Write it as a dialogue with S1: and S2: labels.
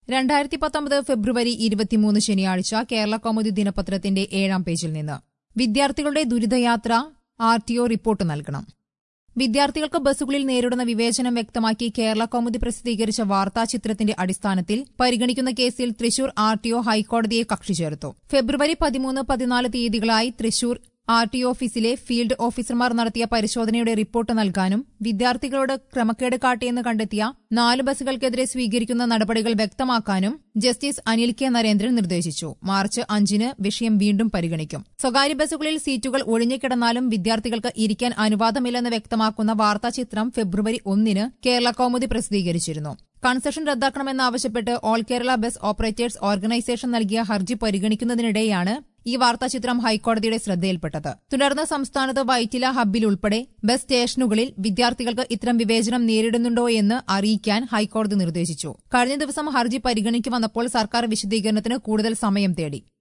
S1: രണ്ടായിരത്തി പത്തൊമ്പത് ഫെബ്രുവരി ഇരുപത്തിമൂന്ന് ശനിയാഴ്ച കേരള കൗമുദി ദിനപത്രത്തിന്റെ ഏഴാം പേജിൽ നിന്ന് വിദ്യാർത്ഥികളുടെ ദുരിതയാത്ര ആർ ടി ഒ റിപ്പോർട്ട് നൽകണം വിദ്യാർത്ഥികൾക്ക് ബസ്സുകളിൽ നേരിടുന്ന വിവേചനം വ്യക്തമാക്കി കേരള കൗമുദി പ്രസിദ്ധീകരിച്ച വാർത്താചിത്രത്തിന്റെ അടിസ്ഥാനത്തിൽ പരിഗണിക്കുന്ന കേസിൽ തൃശൂർ ആർ ടി ഒ ഹൈക്കോടതിയെ കക്ഷി ചേർത്തു ഫെബ്രുവരി പതിമൂന്ന് പതിനാല് തീയതികളായി തൃശൂർ ആർ ടി ഓഫീസിലെ ഫീൽഡ് ഓഫീസർമാർ നടത്തിയ പരിശോധനയുടെ റിപ്പോർട്ട് നൽകാനും വിദ്യാർത്ഥികളോട് ക്രമക്കേട് കാട്ടിയെന്ന് കണ്ടെത്തിയ നാല് ബസ്സുകൾക്കെതിരെ സ്വീകരിക്കുന്ന നടപടികൾ വ്യക്തമാക്കാനും ജസ്റ്റിസ് അനിൽ കെ നരേന്ദ്രൻ നിർദ്ദേശിച്ചു മാർച്ച് അഞ്ചിന് വിഷയം വീണ്ടും പരിഗണിക്കും സ്വകാര്യ ബസ്സുകളിൽ സീറ്റുകൾ ഒഴിഞ്ഞുകിടന്നാലും വിദ്യാർത്ഥികൾക്ക് ഇരിക്കാൻ അനുവാദമില്ലെന്ന് വ്യക്തമാക്കുന്ന വാർത്താചിത്രം ഫെബ്രുവരി ഒന്നിന് കേരള കൗമുദി പ്രസിദ്ധീകരിച്ചിരുന്നു കൺസെഷൻ റദ്ദാക്കണമെന്നാവശ്യപ്പെട്ട് all Kerala bus operators organisation നൽകിയ ഹർജി പരിഗണിക്കുന്നതിനിടെയാണ് ഈ വാർത്താചിത്രം ഹൈക്കോടതിയുടെ ശ്രദ്ധയിൽപ്പെട്ടത് തുടർന്ന് സംസ്ഥാനത്ത് വൈറ്റില ഹബ്ബിൽ ഉൾപ്പെടെ ബസ് സ്റ്റേഷനുകളിൽ വിദ്യാർത്ഥികൾക്ക് ഇത്തരം വിവേചനം നേരിടുന്നുണ്ടോ എന്ന് അറിയിക്കാൻ ഹൈക്കോടതി നിർദ്ദേശിച്ചു കഴിഞ്ഞ ദിവസം ഹർജി പരിഗണിക്കു വന്നപ്പോൾ സർക്കാർ വിശദീകരണത്തിന് കൂടുതൽ സമയം തേടി